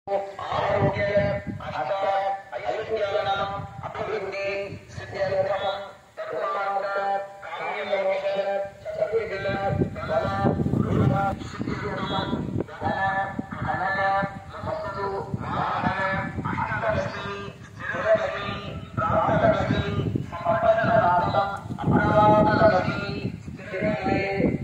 ಆರೋಗ್ಯ ಅಷ್ಟ ಐಶ್ವರ್ಯನ ಅಭಿವೃದ್ಧಿ ಸಿದ್ಧಾರ್ಥಮ ಧರ್ಮಾರ್ಥ ಕಾಮ್ಯಮೋಕ್ಷ ಚತುರ್ವಿಧ ಫಲ ಗುಣ ಸಿದ್ಧಿರಮ ಧನ ಕನಕ ಮತ್ತು ವಾಹನ ಅಷ್ಟಲಕ್ಷ್ಮಿ ಸ್ಥಿರಲಕ್ಷ್ಮಿ ಪ್ರಾಪ್ತಲಕ್ಷ್ಮಿ ಸಂಪತ್ತನಾಥಂ ಅಪರಾಧಲಕ್ಷ್ಮಿ ಸ್ಥಿರಲಕ್ಷ್ಮಿ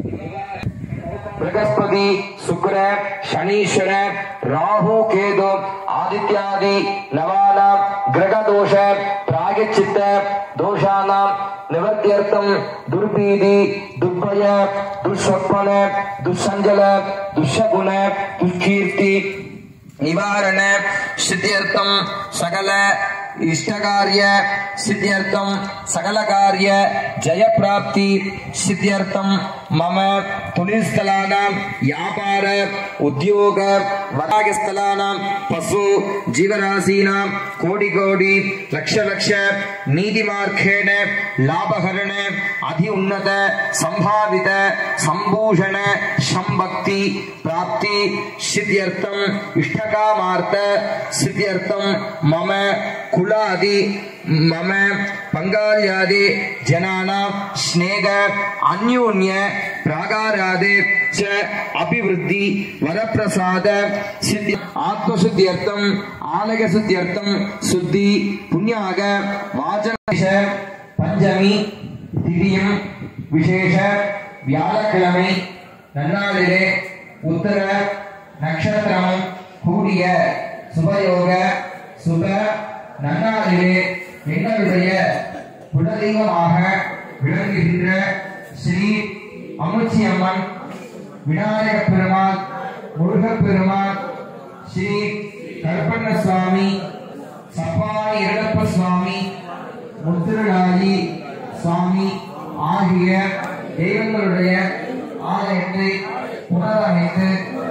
बृहस्पति शुक्र शनीश्वर राहु केतु आदित्यादि नवानां ग्रहदोष प्रायश्चित्त दोषाणां निवृत्त्यर्थं दुर्भीति दुर्भय दुःस्वप्न दुःसञ्जल दुःशगुण दुष्कीर्ति निवारण सिद्ध्यर्थं सकल इष्टकार्य सिद्ध्यर्थं सकलकार्य जयप्राप्ति सिद्ध्यर्थं मम तुलिस्थलानां व्यापार उद्योग वरागस्थलानां पशु जीवराशीनां कोटि कोटि लक्ष लक्ष नीतिमार्गेण लाभहरण अति उन्नत संभावित संभूषण संभक्ति प्राप्ति सिद्ध्यर्थम इष्टकामार्थ सिद्ध्यर्थम मम कुलादि मम पङ्गाल्यादि जनानां स्नेह अन्योन्य प्राकारादि च अभिवृद्धि वरप्रसाद सिद्धि आत्मशुद्ध्यर्थम् आलयशुद्ध्यर्थं शुद्धि पुण्याग वाचनश பஞ்சமி திதியம் விசேஷ வியாழக்கிழமை நன்னாளிலே உத்தர நட்சத்திரம் கூடிய சுபயோக சுப நன்னாளிலே எங்களுடைய குலதெய்வமாக விளங்குகின்ற ஸ்ரீ அமுச்சி அம்மன் விநாயக பெருமாள் முருகப் பெருமாள் ஸ்ரீ கருப்பண்ண சுவாமி சப்பானி இரடப்ப சுவாமி முத்திரலாயி சுவாமி ஆகிய தெய்வங்களுடைய ஆலயத்தை புனரமைத்து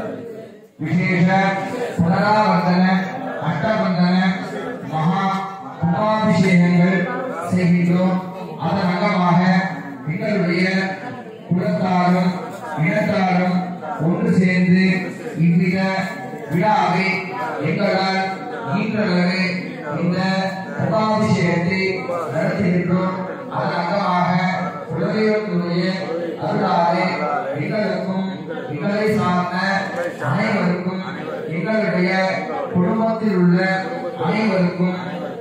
விசேஷ புனராவர்த்தன அஷ்டபந்தன மகா கும்பாபிஷேகங்கள் செய்கின்றோம் அதன் அங்கமாக எங்களுடைய குலத்தாரும் இனத்தாரும் ஒன்று சேர்ந்து இவ்வித விழாவை எங்களால் ஈன்றளவு இந்த கும்பாபிஷேகத்தை நடத்துகின்றோம் அதன் அங்கமாக குலதெய்வத்துடைய அருளாலே எங்களுக்கும் எங்களை சார்ந்த அனைவருக்கும் எங்களுடைய குடும்பத்தில் உள்ள அனைவருக்கும்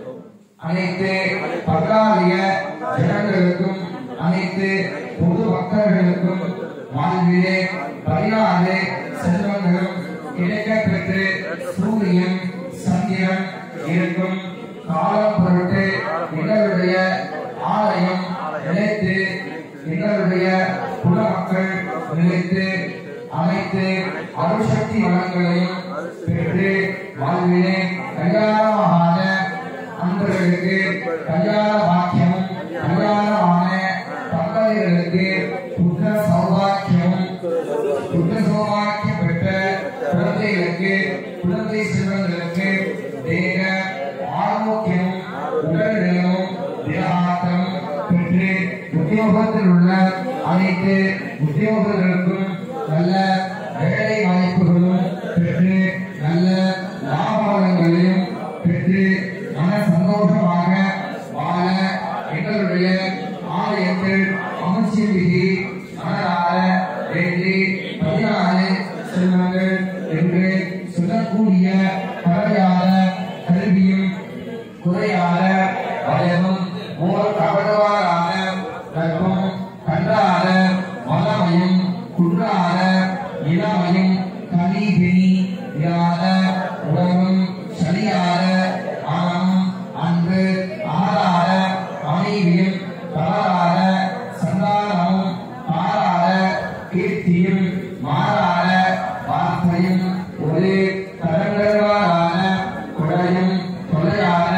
அனைத்து பங்காளிய ஜனங்களுக்கும் அனைத்து பொது மக்களுக்கும் வாழ்விலே பதினாறு செல்வங்களும் கிடைக்கப் பெற்று சூரியன் சந்திரன் இருக்கும் காலம் பொருட்டு எங்களுடைய ஆலயம் நிலைத்து எங்களுடைய குலமக்கள் நிலைத்து அனைத்து அருசக்தி வளங்களையும் பெற்று வாழ்விலே கல்யாணமான அன்பர்களுக்கு கல்யாண பாக்கியமும் கல்யாணமான தம்பதிகளுக்கு புத்திர சௌபாக்கியமும் புத்திர சௌபாக்கியம் பெற்ற குழந்தைகளுக்கு குழந்தை செல்வங்களுக்கு தேக ஆரோக்கியமும் உடல்நலமும் தியாகமும் பெற்று உத்தியோகத்தில் உள்ள அனைத்து உத்தியோகர்களுக்கும் நல்ல வேலை வாய்ப்புகளும் பெற்று நல்ல லாபங்களையும் பெற்று மன சந்தோஷமாக வாழ எங்களுடைய ஆலயத்தில் அமைச்சு விதி மனதார வேண்டி பதினாறு செல்வங்கள் என்று சொல்லக்கூடிய கலையாத கல்வியும் குறையாத பயமும் ஓர் கபடவாரான கற்பம் கன்றாத மலமையும் குன்றாத இளமையும் கனி பிணி இராத உடலும் சலியாத மனம் அன்பு ஆறாத அமைதியும் தளராத சந்தானமும் மாறாத கீர்த்தியும் மாறாத வார்த்தையும் ஒரு தரங்கரவாரான குடையும் தொலையான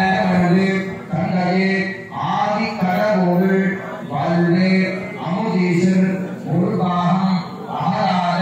தங்களே ஆதி கடவுள் வாழ்வு அமுதீசர் ஒரு பாகம் அகராத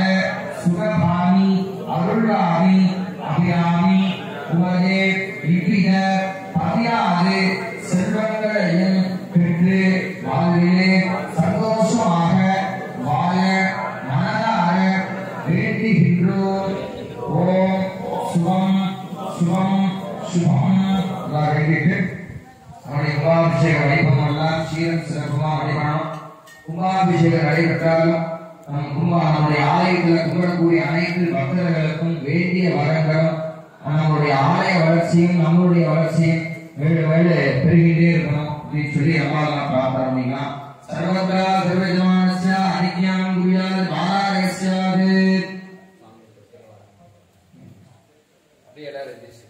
சுகபாமி அருள்வாமி அபிராமி உமதே இவ்வித பதினாறு செல்வங்களையும் பெற்று வாழ்விலே சந்தோஷமாக வாழ மனதார வேண்டுகின்றோம் ஓம் சுகம் சுபம் சுபம் எல்லாம் எழுதிட்டு அவனுடைய கும்பாபிஷேக வைபவம் எல்லாம் சீரம் சிறப்புமா வழிபடணும் கும்பாபிஷேகம் நடைபெற்றால் நம் கும்பா நம்முடைய ஆலயத்தில் கும்பிடக்கூடிய அனைத்து பக்தர்களுக்கும் வேண்டிய வரங்களும் நம்மளுடைய ஆலய வளர்ச்சியும் நம்மளுடைய வளர்ச்சியும் வேடு வேடு பெருகிட்டே இருக்கணும் அப்படின்னு சொல்லி அம்மாவெல்லாம் பிரார்த்தனை பண்ணிக்கலாம் சர்வதா சர்வஜமானஸ்ய அனித்யாம் குருயாது பாலாரஸ்யாது அப்படியே எல்லாரும் எந்திரிச்சு.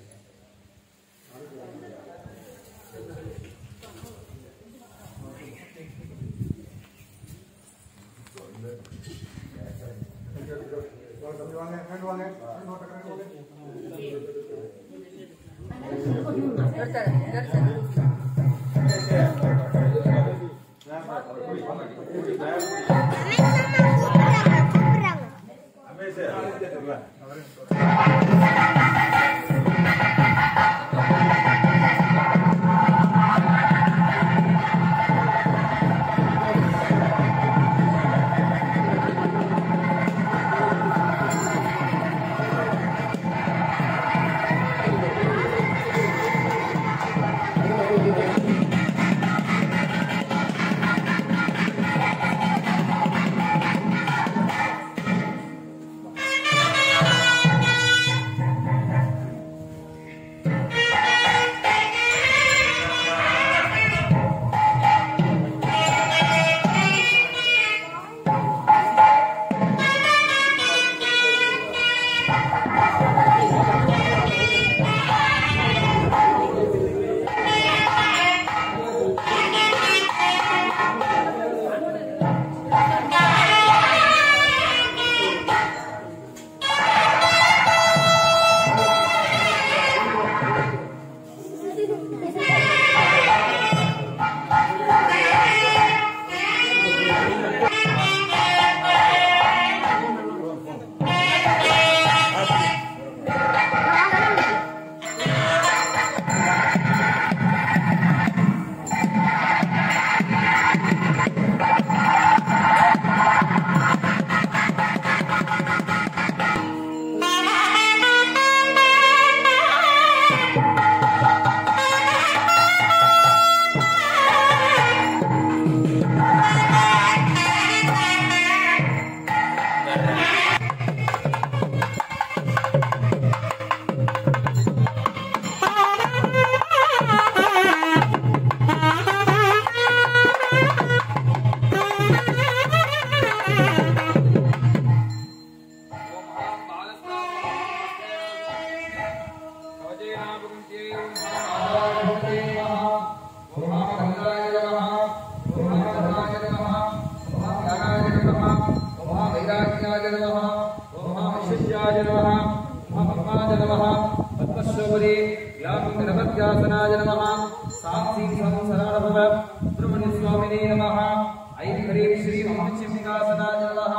गणपत्यासनाय नमः साक्षी संसराभव सुब्रह्मण्यस्वामिने नमः ऐं ह्रीं श्रीं महाचिम्बिकासनाय नमः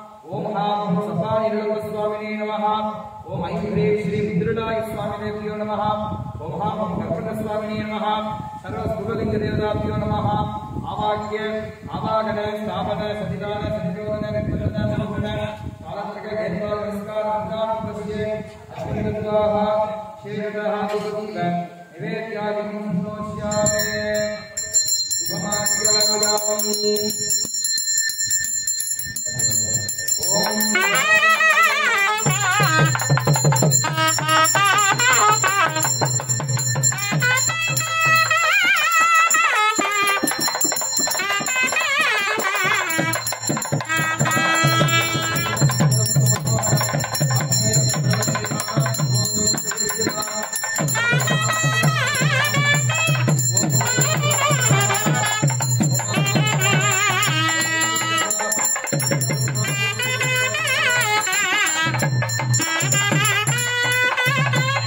ॐ हां सफानिर्गस्वामिने नमः ॐ ऐं ह्रीं श्रीं मुद्रणाय स्वामिनेभ्यो नमः ॐ हां कर्कटस्वामिने नमः सर्वस्फुटलिङ्गदेवताभ्यो नमः आवाक्य आवागन स्थापन सतिदान सतिरोधन विप्रदन समर्पण कालत्रक गैर्वाल नमस्कार वन्दान प्रसिद्धे अश्विनद्वाः शेषतः दुपदीप निवेद्यादिकं संनोष्यामि शुभमाज्ञापयामि Thank you.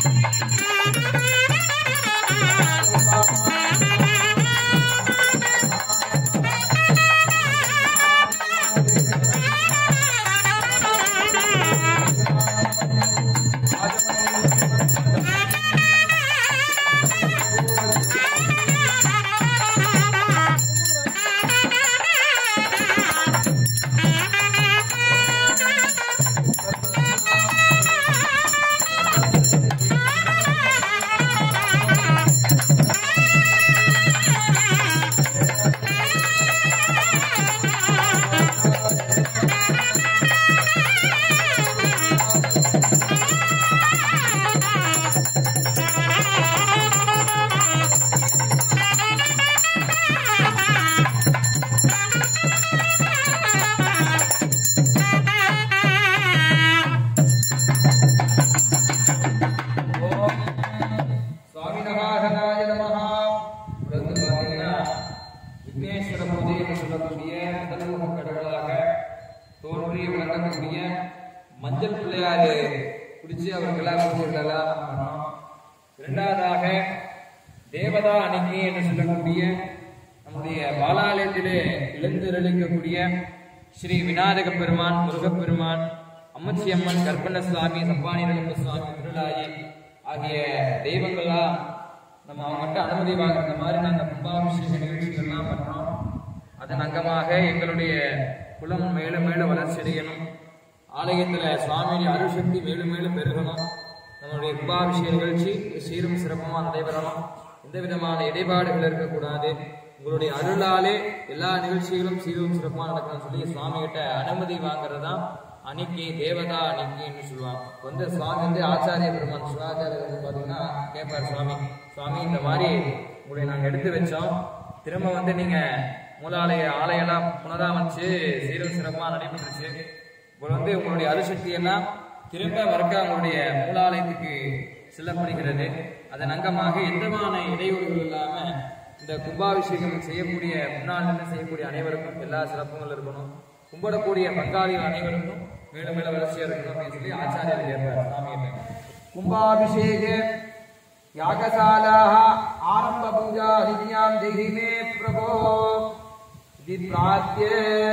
இரண்டாவதாக தேவதா அணிக்கை என்று சொல்லக்கூடிய நம்முடைய பாலாலயத்திலே எழுந்திருக்கக்கூடிய ஸ்ரீ விநாயக பெருமான் முருகப்பெருமான் அம்மச்சி அம்மன் கற்பண்ண சுவாமி சப்பானி நலம்பு சுவாமி திருளாயி ஆகிய தெய்வங்கள்லாம் நம்ம அவங்ககிட்ட அனுமதி வாங்குற மாதிரி நாங்கள் கும்பாபிஷேக நிகழ்ச்சிகள்லாம் பண்றோம் அதன் அங்கமாக எங்களுடைய குலம் மேலும் மேலும் வளர்ச்சி அடையணும் ஆலயத்துல சுவாமியின் அருள்சக்தி மேலும் மேலும் பெருகணும் நம்மளுடைய கும்பாபிஷேக நிகழ்ச்சி சீரும் சிறப்புமா நடைபெறணும் எந்த விதமான இடைபாடுகள் இருக்கக்கூடாது உங்களுடைய அருளாலே எல்லா நிகழ்ச்சிகளும் சீரும் சிறப்புமா நடக்கணும்னு சொல்லி சுவாமி கிட்ட அனுமதி வாங்குறது தான் அன்னைக்கு தேவதா அன்னைக்குன்னு சொல்லுவாங்க இப்ப வந்து சுவாமி வந்து ஆச்சாரிய பெருமான் சிவாச்சாரியர் வந்து பாத்தீங்கன்னா கேட்பார் சுவாமி சுவாமி இந்த மாதிரி உங்களை நாங்க எடுத்து வச்சோம் திரும்ப வந்து நீங்க மூலாலய ஆலயெல்லாம் புனராமச்சு சீரும் சிறப்பா நடைபெற்றுச்சு இப்போ வந்து உங்களுடைய அருசக்தி எல்லாம் திரும்ப மறுக்க உங்களுடைய மூலாலயத்துக்கு செல்லப்படுகிறது அதன் அங்கமாக எந்தமான இடையூறுகள் இல்லாம இந்த கும்பாபிஷேகம் செய்யக்கூடிய முன்னாள் நின்று செய்யக்கூடிய அனைவருக்கும் எல்லா சிறப்புகள் இருக்கணும் கும்பிடக்கூடிய பங்காளிகள் அனைவருக்கும் மேலும் மேலும் வளர்ச்சியா இருக்கணும் அப்படின்னு சொல்லி ஆச்சாரியர் கேட்பார் சாமி கும்பாபிஷேக यागशालाः आरम्भपूजा नित्यां देहि मे प्रभो इति प्रार्थ्ये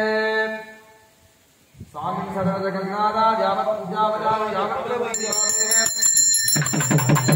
स्वामिन् सर्वजगन्नाथा यावत् पूजावदामि यावत् प्रपूज्यामि।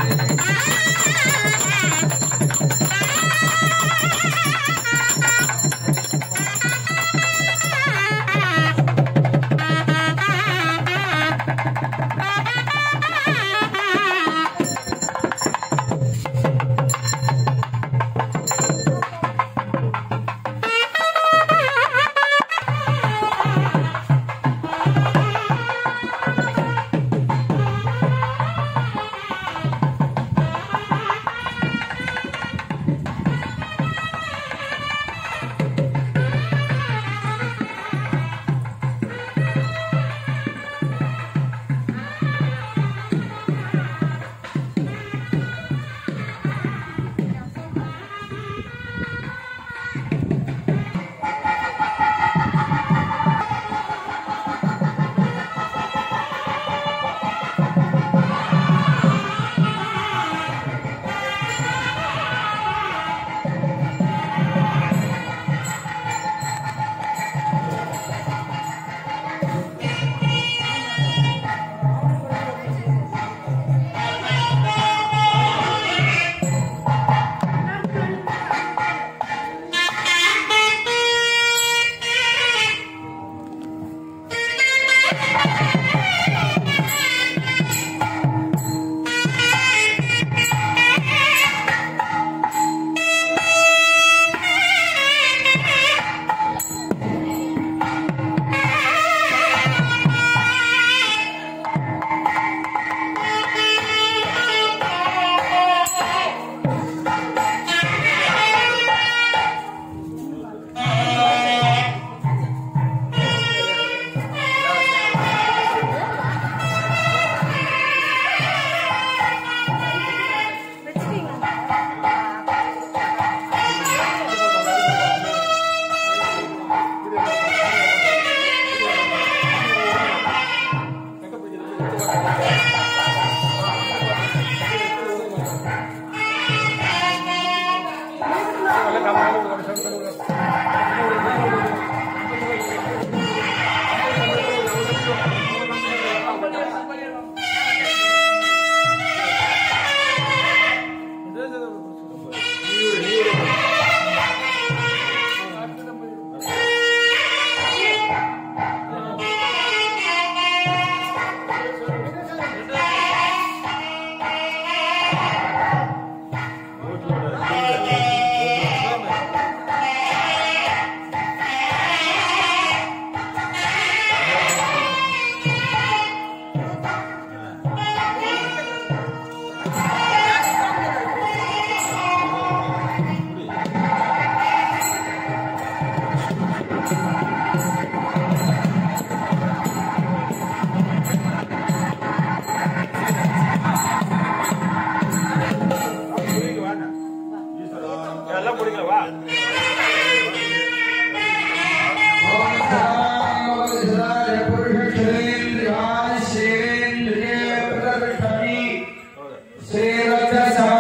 எல்லாம் பிடிக்கல வா श्रीरथ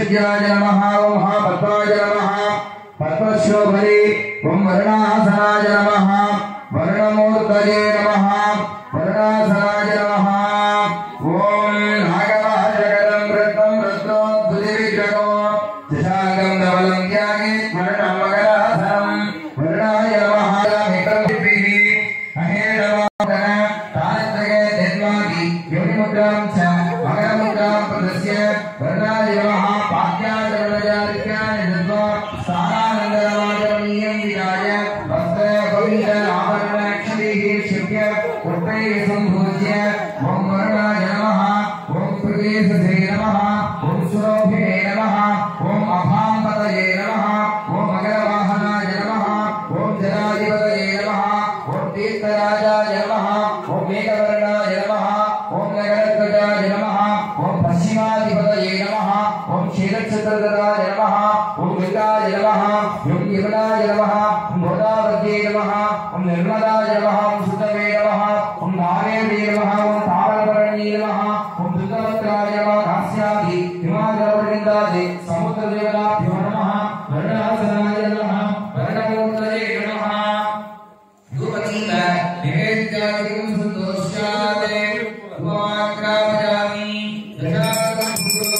वंशज्याय नमः ओम महापद्माय नमः पद्मशोभरे ओम वर्णासनाय नमः वर्णमूर्तये नमः वर्णासनाय नमः ओम नागवाजगदं वृत्तं वृत्तोद्भुतिविग्रहो शशाङ्गं धवलं त्यागे वर्णमगरासनं वर्णाय नमः मित्रभिः अहे नमः तान्त्रये जन्मादि योनिमुद्रां च मकरमुद्रां प्रदस्य वर्णाय नमः पाद्याचरणजारिकाय दत्त्वा स्थानानन्दराजरमीयं विहाय वस्त्र पवित्र आभरणक्षदैः शिव्य पुष्पैः सम्भूज्य ॐ वर्णाय नमः ॐ प्रवेशसे नमः ॐ सुरोभिने नमः ॐ अभाम्पतये नमः ॐ मकरवाहनाय नमः ॐ जनाधिपतये नमः ॐ तीर्थराजाय नमः ॐ मेघवर्णाय नमः ॐ नगरध्वजाय नमः ॐ पश्चिमाधिपतये नमः ॐ क्षीरक्षत्रधराय नमः ॐ गङ्गाय नमः ॐ यमुनाय नमः ॐ गोदावत्यै नमः ॐ निर्मलाय नमः ॐ सुतवे नमः ॐ नारायणे नमः ॐ तावलपर्णे नमः ॐ दुर्गवक्त्राय नमः कास्यादि हिमाचलपर्यन्तादि समुद्रदेवताभ्यो नमः वर्णासनाय नमः वर्णमूर्तये नमः धूपदीप निवेद्यादिकं सन्तोष्यादे उपाक्रामयामि दशाकं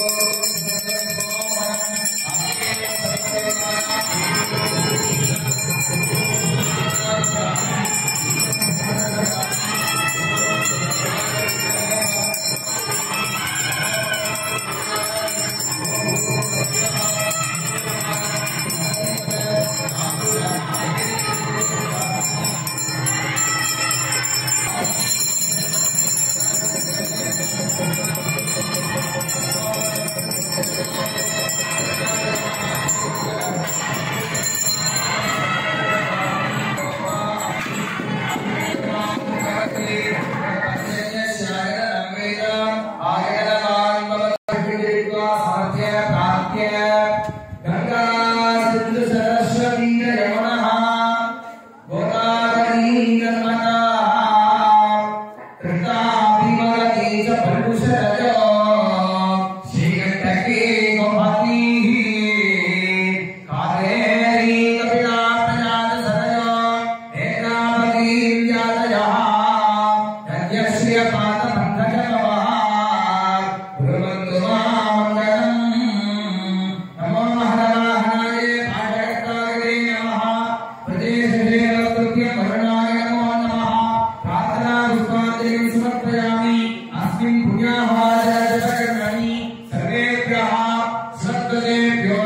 अस्मिन् पुण्याहारकर्मणि सर्वेभ्यः सद्गदेभ्यो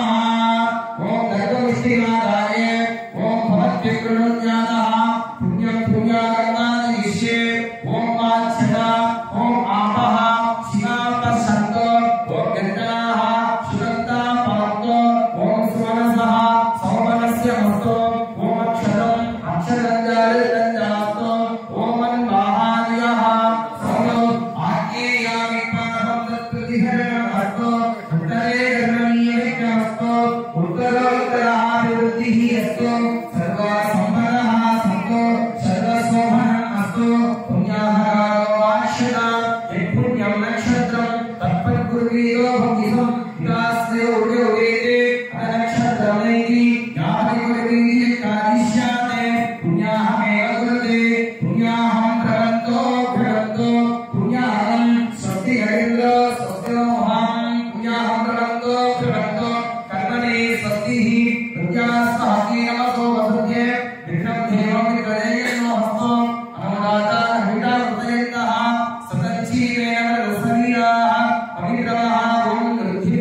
नमः ॐ गर्भमुष्टिनादाय ॐ भवद्विकृणोज्ञानः पुण्यं पुण्याकर्माणि निश्ये ॐ वाच्छता ॐ आपः शिवापसन्तो ॐ गन्धाः सुगन्धाः पान्तो ॐ सुमनसः सौमनस्य मस्तो ॐ अक्षरम् अक्षरञ्जालिरञ्जास्तो ॐ मन्वाहार्यः सौनो आज्ञेयामि पापं तत्प्रतिहरणमस्तो उत्तरे कर्मणीयविक्रमस्तो उत्तरोत्तराभिवृद्धिः अस्तु सर्वसम्पन्नः सन्तो सर्वसोमनः अस्तु पुण्याहकारो वाक्षता यत्पुण्यं नक्षत्रं तत्पत्कुर्वीरो भक्तिसं विकास्य उडे उदेते अनक्षत्रमैति यावतिकुर्वीर्य कादिश्याते पुण्याहमेव कुरुते पुण्याहं प्रवन्तो भ्रवन्तो पुण्याहं स्वस्ति हरिन्द्र स्वस्ति नोऽहं पुण्याहं प्रवन्तो भ्रवन्तो कर्मणे स्वस्तिः प्रत्यास्महति नमसो वसुध्ये विष्णं देवं विप्रदेयनो हस्तो अनुदाता हरिता हृदयन्तः सतज्जीवेन रसनीयाः पवित्रमः ॐ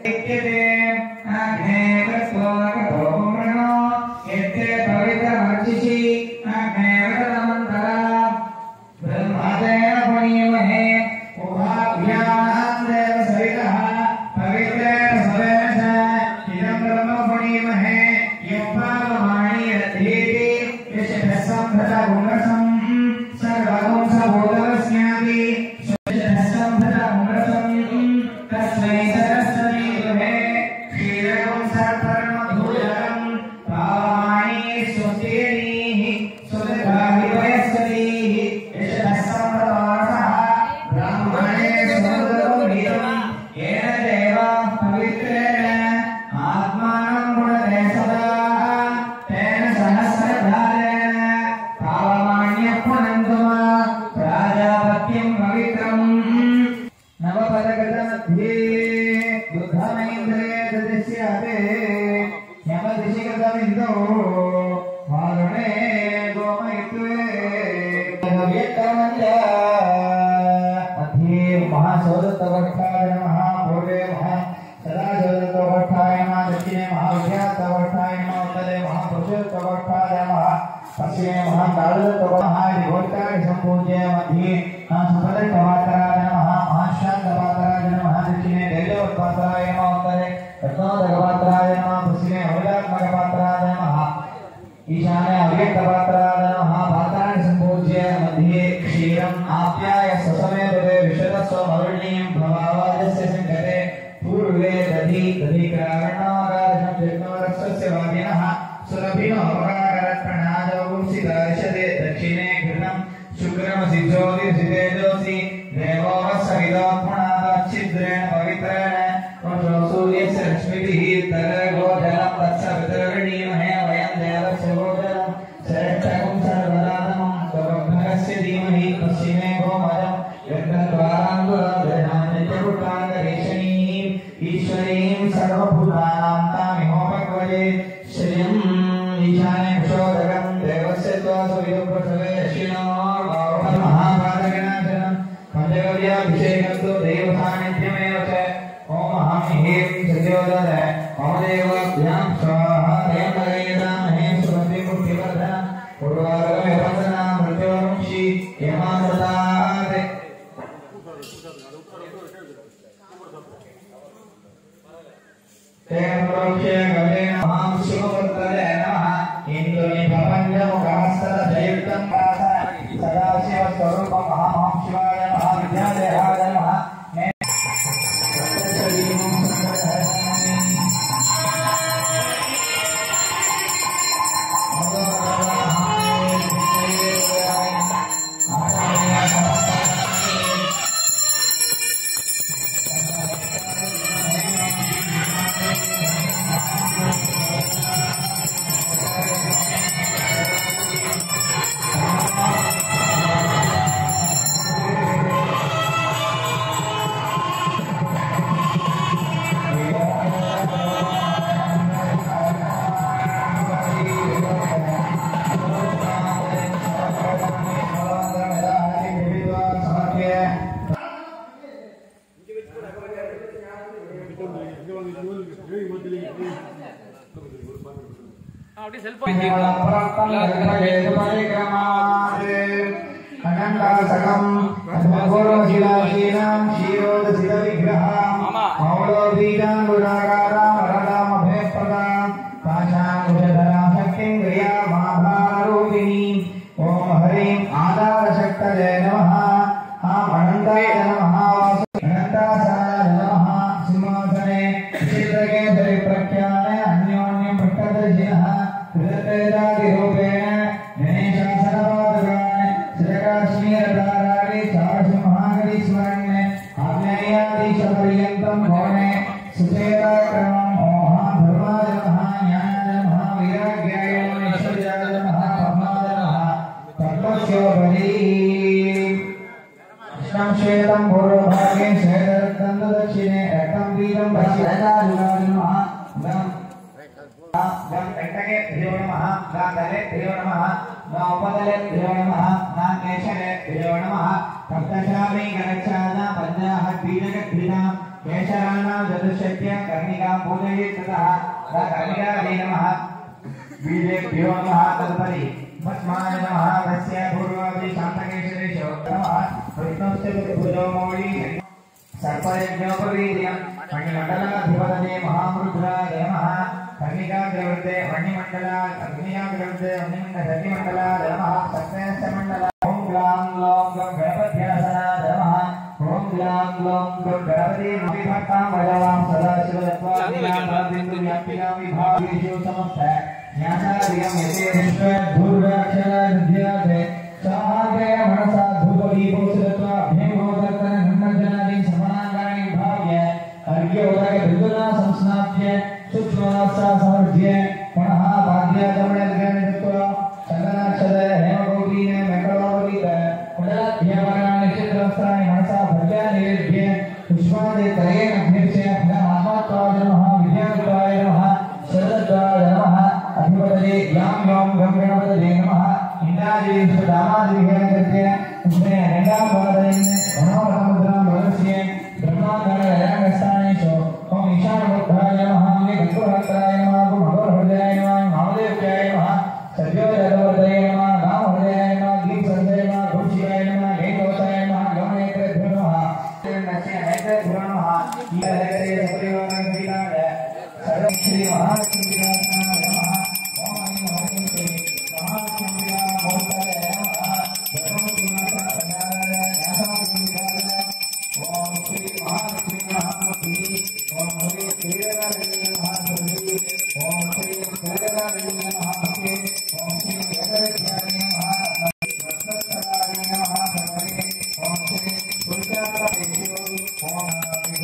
महासौरतवर्षाय नमः पूर्वे महा सदाशौरतवर्षाय नमः दक्षिणे महाविद्यातवर्षाय नमः उत्तरे महापुरुषोत्तवर्षाय नमः पश्चिमे महाकालतवर्षाय विभोक्ताय सम्पूज्य मध्ये सुफलटवातराय नमः महाशान्तपातराय नमः दक्षिणे दैलवत्पातराय नमः उत्तरे रत्नोदकपातराय नमः पश्चिमे अविलात्मकपातराय नमः ईशाने अव्यक्तपात्राय नमः पात्राणि सम्पूज्य मध्ये क्षीरम् आप्याय ससमे भवे विशदस्व मरुणीयं प्रभावाजस्य सङ्गते पूर्वे दधि दधिकारणोगारशं जग्नोरक्षस्य वादिनः सुरभिनो अपराकरत्प्रणाजवंसिदार्शते दक्षिणे घृतं शुक्रमसि ज्योतिर्षितेजोऽसि देवो सविदोत्मनादाच्छिद्रेण पवित्रेण वशो सूर्यस्य रश्मिभिः तरगो जलं तत्सवितरणीमहे वयं देवस्य भोजनं श्रेष्ठकं सर्वदानमं स्वभक्तस्य धीमहि पश्चिमे गोमजं यज्ञद्वाराङ्गुरान्यपुटाङ्गरेषणीम् ईश्वरीं सर्वभूतानां तामिहोपक्वजे श्रियम् ईशाने कुशोदकं देवस्य त्वासु विदुप्रसवे यशिनो महाभारगणाचनं पञ्चगव्याभिषेकं तु देवसान्निध्यमेव च ॐ अहं ह्रीं सद्योदर मम देवाभ्यां स्वाहा त्र्यम्बकेनामहे सुमतिमुक्तिवर्धनं पूर्वागमयवन्दना मृत्योर्मुक्षि यमामृतात् तेन प्रोक्ष्य गवेन मां शिवपुत्रले नमः इन्दुनि प्रपञ्चमुखहस्तदयुक्तं प्रार्थना सदाशिवस्वरूपम् अहं शिवाय नमः विद्यादेहाय नमः मे प्रत्यक्षलीनं सङ्गहरामि। அப்படியே செல்ஃபோன் ஆமா. ஓம் ஹரிம் ஆதாரசக்தஜய நமः ஆம் அனந்தாய நமः अनन्तासाय नमः सिंहासने विचित्रकेसरि प्रख्याने अन्योन्यं पट्टदर्शिनः कृततेजादिरूपेण गणेशासनपादुकान् शिरकाश्मीरधाराणि चारुमहागणि स्मरणे आग्नेयाधीशपर्यन्तं भवने सुचेताक्रमं मोहा धर्माय नमः ज्ञानाय नमः वैराग्याय नमः ऐश्वर्याय नमः पद्माय नमः तत्त्वस्योपरि कृष्णं श्वेतं पूर्वभागे श्वेतरक्तं तु दक्षिणे रक्तं पीतं पश्चिमकालिकाय नमः गं गं कण्टकेभ्यो नमः गातलेभ्यो नमः गापदलेभ्यो नमः गाकेशलेभ्यो नमः सप्तशामी गणच्छाना पञ्चाः पीडकपीडां केशराणां चतुष्षष्ट्या कर्णिकां पूजयेत् ततः सा कर्णिकायै नमः बीजेभ्यो नमः तदुपरि भस्माय नमः तस्य पूर्वापि शान्तकेशरेशो नमः विष्णुस्य पूजो मौली सर्पयज्ञोपवीर्यं मणिमण्डलाधिपतये महारुद्राय नमः कर्णिकाग्रवृते मणिमण्डला अग्नियाग्रवृते मणिमण्डलमण्डलाय नमः सक्रेशमण्डला ॐ ग्लां ग्लौं गं गणपत्यसनाय नमः ॐ ग्लां ग्लौं गं गणपति विभक्तां भजवां सदा शिवदत्वादिनां विभागेषु समस्त ज्ञानादियं यते धूर्वाक्षराध्याते सामाग्रे मनसा धूपदीपोत्सदत्वा अभ्यङ्गोदर्तन निर्मज्जनादि समानाङ्गानि विभाव्य अर्घ्योदय बिन्दुना संस्नाप्य सूक्ष्मवासा समर्ज्य पुनः भाग्याचमणर्घ्यानि दत्त्वा चन्दनाक्षत हेमगौरीण मङ्गलावरीत कुण्डलाभ्यवराणि नक्षत्रवस्त्राणि मनसा भज्या निवेद्य पुष्पादि तरेण अभ्यर्च्य महात्मात्वाय नमः विद्याकृताय नमः शरद्वाय नमः अधिपतये यां यां गं गणपतये नमः इन्द्रादिषु दामादिविहरकृत्य उसने रङ्गां वादयन् मनोरसमुद्रां वदस्य ब्रह्माण्डरङ्गस्थानेषु ॐ ईशानबुद्धाय नमः गङ्गुहत्राय नमः भगवद्भद्राय नमः महादेव्याय नमः सद्योजगवदये नमः रामहृदयाय नमः दीपसन्धये नमः कौशिकाय नमः हेतोषाय नमः गमनेत्रेभ्यो नमः नस्य नेत्रेभ्यो नमः ईलहरे सपरिवारं श्रीराय सर्वं श्री महालक्ष्मी नमः ॐ ऐं ह्रीं श्री महालक्ष्मी मोक्ताय नमः जगन्माता सदाय ज्ञानाग्निदाय ॐ श्री महालक्ष्मी महालक्ष्मी ॐ हरे श्रीरङ्गदेवी महालक्ष्मी ॐ श्री श्रीरङ्गदेवी महालक्ष्मी ॐ श्री वेदविद्याय नमः रत्नस्थलाय नमः सर्वे ॐ श्री पुरुषार्थेषु ॐ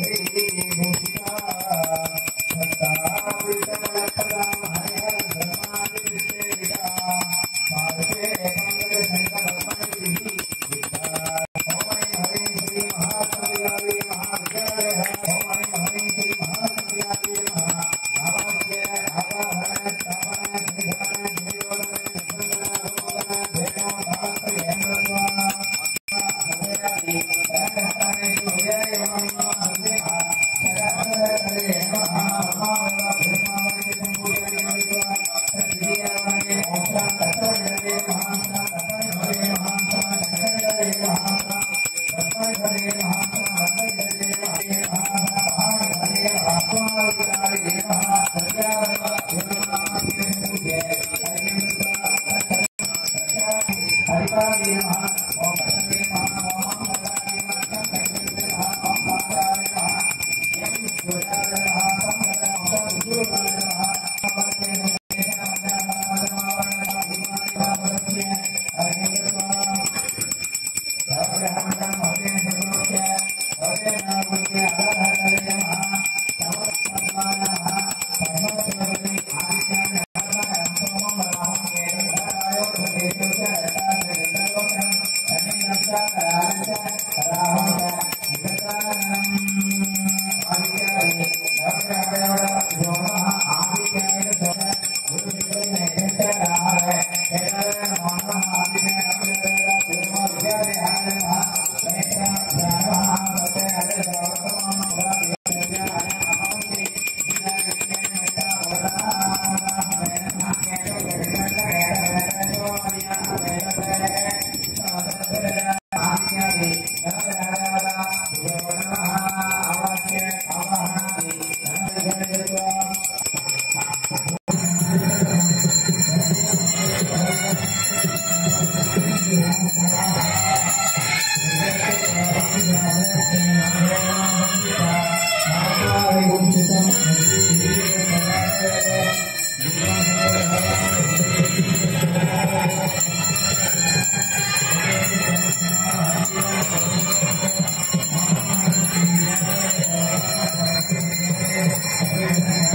हरि भूषिता Thank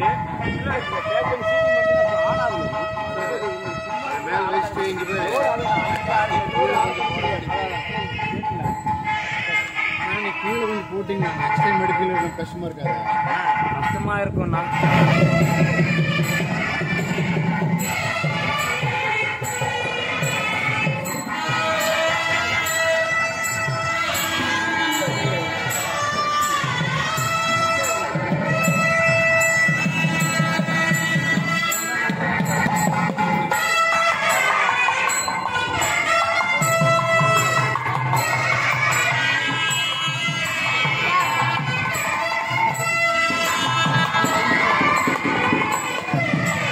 ஆயிடுச்சு இல்ல இப்போ பேக்கரி சீட்டிங் பண்ணி ஆன் ஆகுது மேல வச்சுட்டு இங்க போய் நீ கீழே கொஞ்சம் போட்டீங்க நெக்ஸ்ட் டைம் எடுக்கல கொஞ்சம் கஷ்டமா இருக்காது கஷ்டமா இருக்கும் நான் ஆ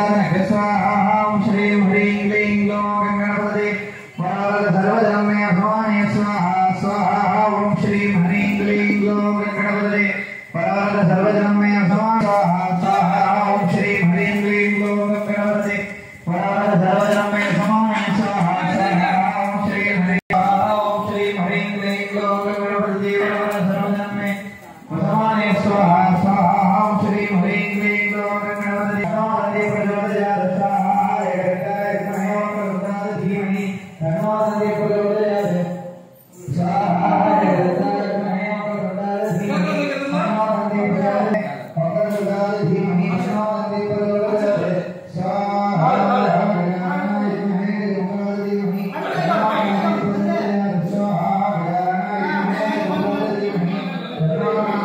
सर्वसाधन स्वाहा ओम श्री ह्रीं क्लीं ग्लौं गणपते वरवरद सर्वधर्मे भवाने स्वाहा स्वाहा ओम श्री ह्रीं क्लीं ग्लौं गणपते वरवरद सर्वधर्मे स्वाहा स्वाहा ओम श्री ह्रीं क्लीं ग्लौं गणपते वरवरद सर्वधर्मे भवाने स्वाहा स्वाहा ओम श्री हरि ओम श्री ह्रीं क्लीं ग्लौं गणपते वरवरद सर्वधर्मे भगवाने स्वाहा स्वाहा ओम श्री ह्रीं क्लीं ग्लौं गणपते नमोदे प्रचोदयात् स्वाहा एककाय कमयों धीमहि नमोदे प्रचोदयात् स्वाहा एककाय कमयों धीमहि नमोदे प्रचोदयात् धीमहि नमोदे प्रचोदयात् स्वाहा एककाय कमयों धीमहि नमोदे प्रचोदयात् स्वाहा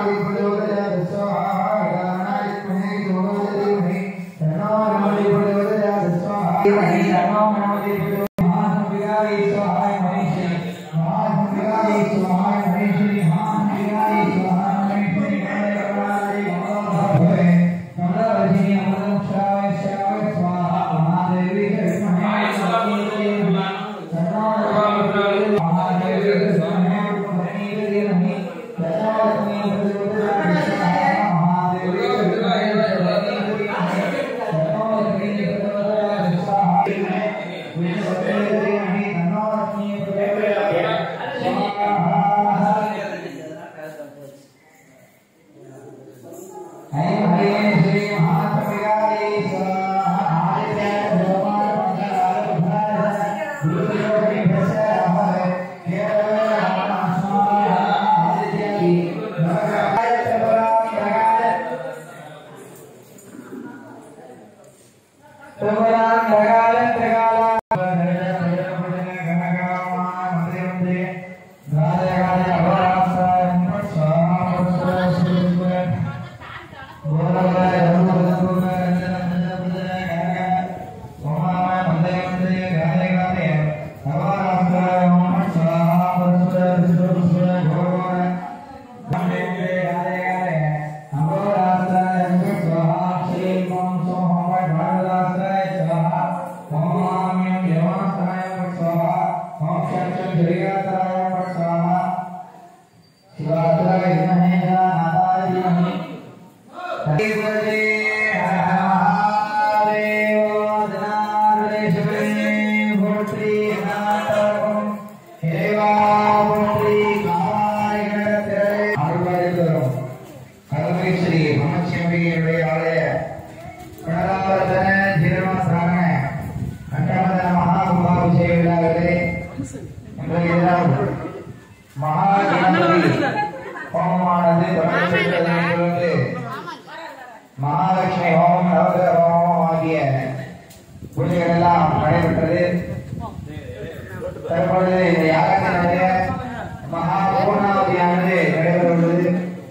ஸ்ரீ மமச்சியம்பிகையுடைய ஆலய பிரணாவர்த்தன ஜீர்ணோத்தாரண அட்டமத மகாகும்பாபிஷேக விழாவிலே இன்றைய தினம் மகாகணபதி ஹோமமானது தொடங்கப்பட்டதைத் தொடர்ந்து மகாலட்சுமி ஹோமம் நவகிரக ஹோமம் ஆகிய பூஜைகள் எல்லாம் நடைபெற்றது தற்பொழுது இந்த யாகத்தினுடைய மகா பூர்ணாவதியானது நடைபெறுகிறது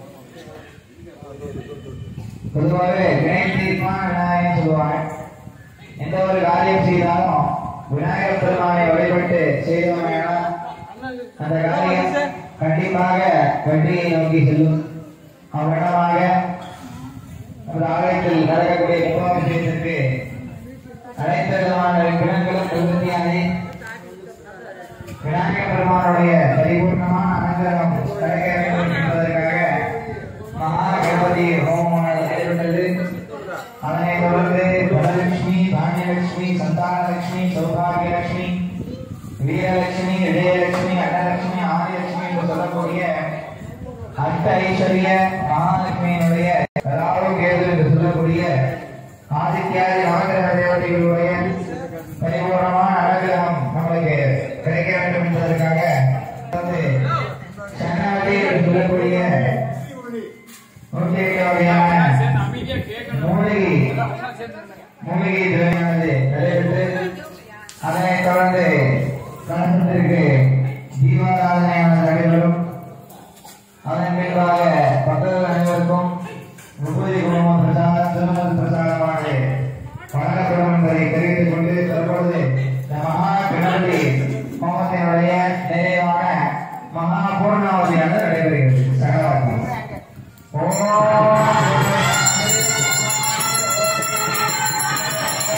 பொதுவாகவே வினை தீர்ப்பான விநாயகன் சொல்லுவாங்க எந்த ஒரு காரியம் செய்தாலும் விநாயகர் பெருமானை வழிபட்டு செய்தோமேனா அந்த காரியம் கண்டிப்பாக வெற்றியை நோக்கி செல்லும் அவ்வளமாக அந்த ஆலயத்தில் நடக்கக்கூடிய கும்பாபிஷேகத்திற்கு அனைத்து விதமான குணங்களும் உறுதியானே விநாயகர் பெருமானுடைய பரிபூர்ணமான அனுகிரகம் கிடைக்க வேண்டும் என்பதற்காக மகா கணபதி ஹோமமானது நடைபெற்றது அதனைத் தொடர்ந்து வரலட்சுமி தானியலட்சுமி சந்தானலட்சுமி சௌபாகியலட்சுமி வீரலட்சுமி விஜயலட்சுமி அன்னலட்சுமி ஆதிலட்சுமி என்று சொல்லக்கூடிய அஷ்ட ஐஸ்வர்ய மகாலட்சுமியினுடைய ராகு கேது என்று சொல்லக்கூடிய ஆதித்யாதி நவகிரக தேவதைகளுடைய பரிபூர்ணமான அனுகிரகம் நம்மளுக்கு கிடைக்க வேண்டும் என்பதற்காக வந்து சன்னாதி என்று சொல்லக்கூடிய நூற்றி எட்டு வகையான மூலிகை மூலிகை திரவியானது நடைபெற்று அதனைத் தொடர்ந்து கலசத்திற்கு தீபாராதனையானது நடைபெறும் அதன் பின்பாக பக்தர்கள் அனைவருக்கும் விபூதி குடும்பம் பிரசாதம் திருமல் பிரசாதமானது வழங்கப்படும் என்பதை தெரிவித்துக் கொண்டு தற்பொழுது இந்த மகா கணபதி ஹோமத்தினுடைய நிறைவான மகா பூர்ணாவதியானது நடைபெறுகிறது சகலவாக்கி ஓம்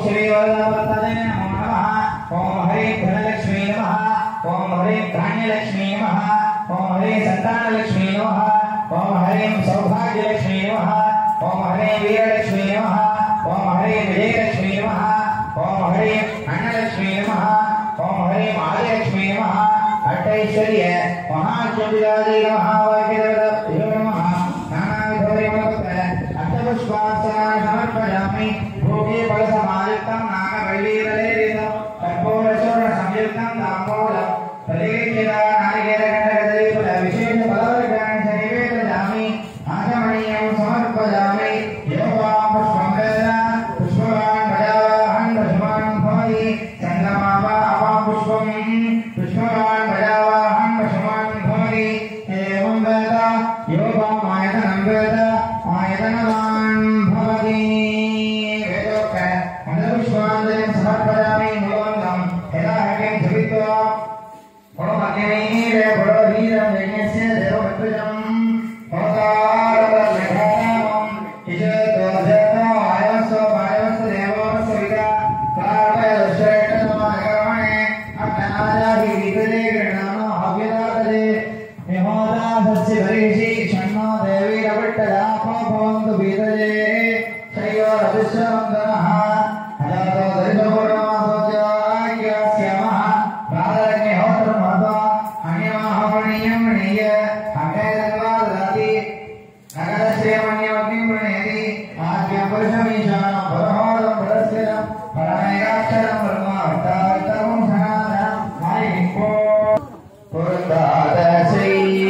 श्री वरदवर्तने नमो नमः ओम हरे धनलक्ष्मी नमः ओम हरे धान्यलक्ष्मी नमः ओम हरे संतानलक्ष्मी नमः ओम हरे सौभाग्यलक्ष्मी नमः ओम हरे वीरलक्ष्मी नमः ओम हरे विजयलक्ष्मी नमः ओम हरे अन्नलक्ष्मी नमः ओम हरे महालक्ष्मी नमः अष्टैश्वर्य महाचंद्रादि नमः वाक्यदेवताभ्यो नमः नानाविधोरिमोक्त अष्टपुष्पार्चनानि समर्पयामि भोगे फलसमायुक्तं नागवल्लीरलेरितं कर्पूरचूर्णसंयुक्तं ताम्बूलं तदेकेदा नारिकेलगण्डकदलीफल विशेषफलवर्गाणि च निवेदयामि आचमनीयं समर्पयामि योगा पुष्पं वेद पुष्पवान् प्रजावाहन् पशुमान् भवति सङ्गमावा अवा पुष्पं पुष्पवान् प्रजावाहन् पशुमान् भवति एवं वेद योगमायतनं वेद आयतनवान् भवति वेदोक्त मन्दपुष्पाञ्जलिं समर्पयामि मूलवन्तं यदा हरिं धृत्वा गुणमग्निमीरे गुणोधीरं यज्ञस्य देवमत्वजम् भवतारवल्लभानामम् इषतोऽध्यतो आयवस्तो वायवस्तो देवोऽस्तो विदा प्रार्थयश्रेष्ठतमागमने अग्नाजाहि विपदे गृह्णानो हव्यदातदे विमोदासस्य भरीषि षण्णो देवीरवट्टदापो भवन्तु विदजे शैवरविश्ववन्दनः अजातो दरिद्रपूर्णमासोऽज्यास्यामः प्रातरग्निहोत्रमहतो अन्यमाहपणीयं प्रणीय अङ्गैरन्वा ददाति नगरश्रेयमन्यमग्निं प्रणयति आद्यं पुरुषमीशानं परमोदं परस्थिरं परमेकाक्षरं ब्रह्म अष्टावक्तमं सनातनं हरिं वो पुरन्दादश्री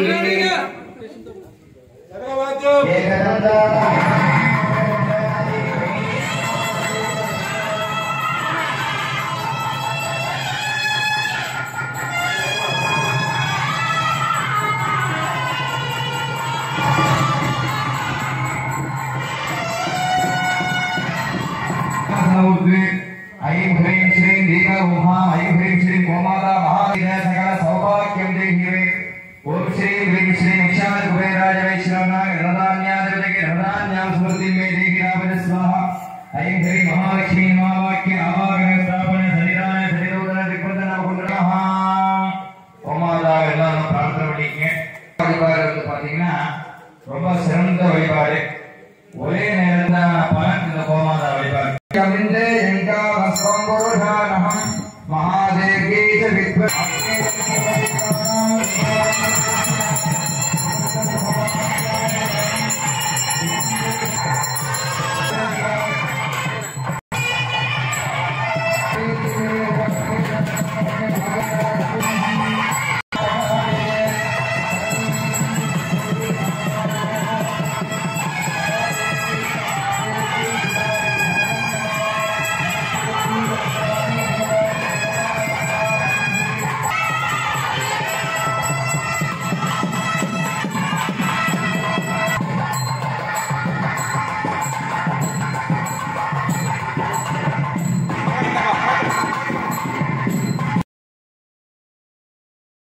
एकदन्ता சௌத்வே ஐம் ஹ்ரீம் ஸ்ரீம் தீப உமா ஐம் ஹ்ரீம் ஸ்ரீம் கோமாதா மகாவித சகல சௌபாக்கியம் தேகிவே ஓம் ஸ்ரீம் ஹ்ரீம் ஸ்ரீம் விக்ஷாத குபேராஜ வைஷ்ணவனா கிரதான்யாதிபதிக்கு கிரதான்யாம் ஸ்மிருதி மே தேகி ராமஜ ஸ்வாஹா ஐம் ஹ்ரீம் மகாலட்சுமி மகாவாக்கிய ஆவாகன ஸ்தாபன சனிதான சனிதோதன திக்பந்தன குண்டமஹா கோமாதா எல்லாரும் பிரார்த்தனை பண்ணிக்கங்க வழிபாடு வந்து பாத்தீங்கன்னா ரொம்ப சிறந்த வழிபாடு ஒரே நேரம் தான் பலன் இந்த கோமாதா வழிபாடு அமைந்த